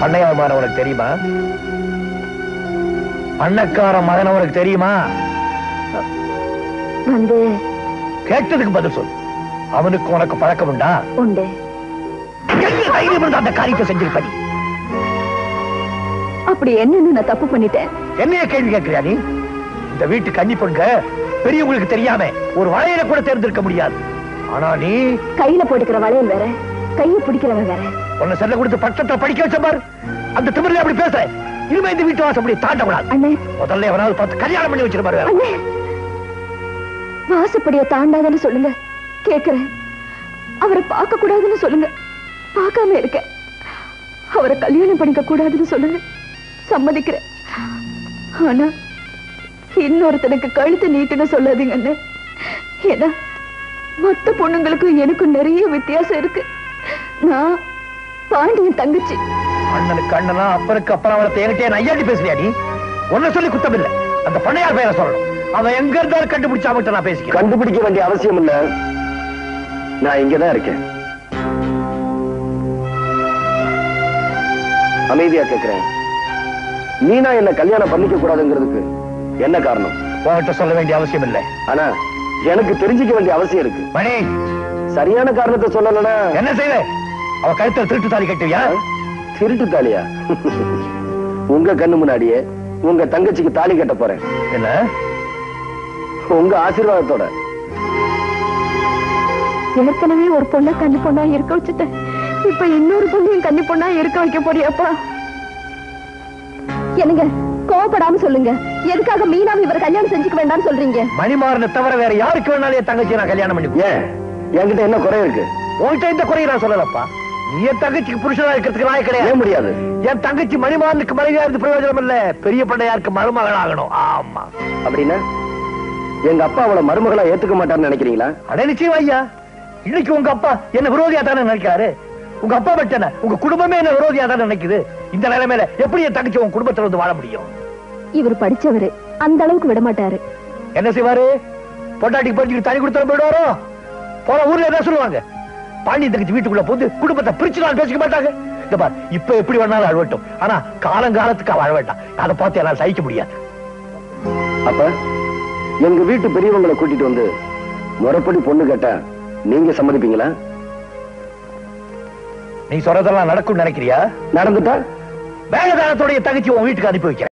பண்ணையார் மகன் உனக்கு தெரியுமா பண்ணக்கார மகன் உனக்கு தெரியுமா வந்து கேட்டதுக்கு பதில் சொல் அவனுக்கு உனக்கு பழக்கம் உண்டா உண்டு என்ன தைரியம் இருந்தா அந்த காரியத்தை செஞ்சிருப்ப நீ அப்படி என்னன்னு நான் தப்பு பண்ணிட்டேன் என்னைய கேள்வி கேட்கிறியா நீ இந்த வீட்டு கன்னி பொண்க பெரியவங்களுக்கு தெரியாம ஒரு வளையல கூட தேர்ந்தெடுக்க முடியாது ஆனா நீ கையில போட்டுக்கிற வளையல் வேற கையை பிடிக்கிறவன் வேற உன்னை செல்ல கொடுத்து பட்டத்தை படிக்க வச்ச பாரு அந்த திமிரில அப்படி பேச இனிமே இந்த வீட்டு வாசம் அப்படி தாண்ட கூடாது அண்ணே முதல்ல எவனாவது பார்த்து கல்யாணம் பண்ணி வச்சிருப்பாரு வேற. அண்ணே வாசப்படிய தாண்டாதன்னு சொல்லுங்க கேக்குறேன் அவரை பார்க்க கூடாதுன்னு சொல்லுங்க பார்க்காம இருக்கேன் அவரை கல்யாணம் பண்ணிக்க கூடாதுன்னு சொல்லுங்க சம்மதிக்கிறேன் ஆனா இன்னொருத்தனுக்கு கழுத்து நீட்டுன்னு சொல்லாதீங்க அண்ணே ஏன்னா மத்த பொண்ணுங்களுக்கும் எனக்கும் நிறைய வித்தியாசம் இருக்கு நான் பாண்டியன் தங்கச்சி அண்ணனுக்கு அண்ணனா அப்பனுக்கு அப்புறம் அவளை என்கிட்ட நையாண்டி பேசுறியா நீ ஒன்ன சொல்லி குத்தம் இல்ல அந்த பண்ணையார் பெயரை சொல்லணும் அவன் எங்க இருந்தாலும் கண்டுபிடிச்சா மட்டும் நான் பேசிக்கிறேன் கண்டுபிடிக்க வேண்டிய அவசியம் இல்ல நான் இங்கதான் இருக்கேன் அமைதியா கேக்குறேன் மீனா என்ன கல்யாணம் பண்ணிக்க கூடாதுங்கிறதுக்கு என்ன காரணம் உன்கிட்ட சொல்ல வேண்டிய அவசியம் இல்லை ஆனா எனக்கு தெரிஞ்சுக்க வேண்டிய அவசியம் இருக்கு மணி சரியான காரணத்தை சொல்லலனா என்ன செய்வே அவ கழுத்துல திருட்டு தாலி கட்டுவியா திருட்டு தாலியா உங்க கண்ணு முன்னாடியே உங்க தங்கச்சிக்கு தாலி கட்ட போறேன் என்ன உங்க ஆசீர்வாதத்தோட ஏற்கனவே ஒரு பொண்ணை கன்னி பொண்ணா இருக்க வச்சுட்டேன் இப்ப இன்னொரு பொண்ணையும் கன்னி பொண்ணா இருக்க வைக்க போறியாப்பா என்னங்க கோவப்படாம சொல்லுங்க எதுக்காக மீனாவை இவர் கல்யாணம் செஞ்சுக்க வேண்டாம்னு சொல்றீங்க மணிமாறனை தவிர வேற யாருக்கு வேணாலும் என் தங்கச்சி நான் கல்யாணம் பண்ணி ஏன் என்கிட்ட என்ன குறை இருக்கு உன்கிட்ட இந்த குறையை நான் சொல்லலப்பா நீ என் தங்கச்சிக்கு புருஷனா இருக்கிறதுக்கு நான் ஏன் கிடையாது முடியாது என் தங்கச்சி மணிமாறனுக்கு மனைவியா இருந்து பிரயோஜனம் இல்ல பெரிய பண்ணையாருக்கு மருமகள் ஆகணும் ஆமா அப்படின்னா எங்க அப்பா அவளை மருமகளா ஏத்துக்க மாட்டார்னு நினைக்கிறீங்களா அட நிச்சயம் ஐயா இன்னைக்கு உங்க அப்பா என்ன விரோதியா தானே நினைக்கிறாரு உங்க அப்பா மட்டும் என்ன உங்க குடும்பமே என்ன விரோதியா தானே நினைக்குது இந்த நிலைமையில எப்படி என் தங்கச்சி உங்க குடும்பத்துல வந்து வாழ முடியும் இவர் படிச்சவரு அந்த அளவுக்கு விட மாட்டாரு என்ன செய்வாரு பொண்டாட்டிக்கு படிச்சுட்டு தனி கொடுத்துட போயிடுவாரோ போன ஊர்ல என்ன சொல்லுவாங்க பாண்டி தங்கச்சி வீட்டுக்குள்ள போந்து குடும்பத்தை பிரிச்சு நான் பேசிக்க மாட்டாங்க இந்த பார் இப்ப எப்படி வேணாலும் அழவட்டும் ஆனா காலங்காலத்துக்கு அவ அழ வேண்டாம் அதை பார்த்து என்னால சகிக்க முடியாது அப்ப எங்க வீட்டு பெரியவங்களை கூட்டிட்டு வந்து முறைப்படி பொண்ணு கேட்டா நீங்க சம்மதிப்பீங்களா நீ சொல்றதெல்லாம் நடக்கும் நினைக்கிறியா நடந்துட்டா வேகதானத்துடைய தங்கச்சி உன் வீட்டுக்கு அனுப்பி வைக்கிறேன்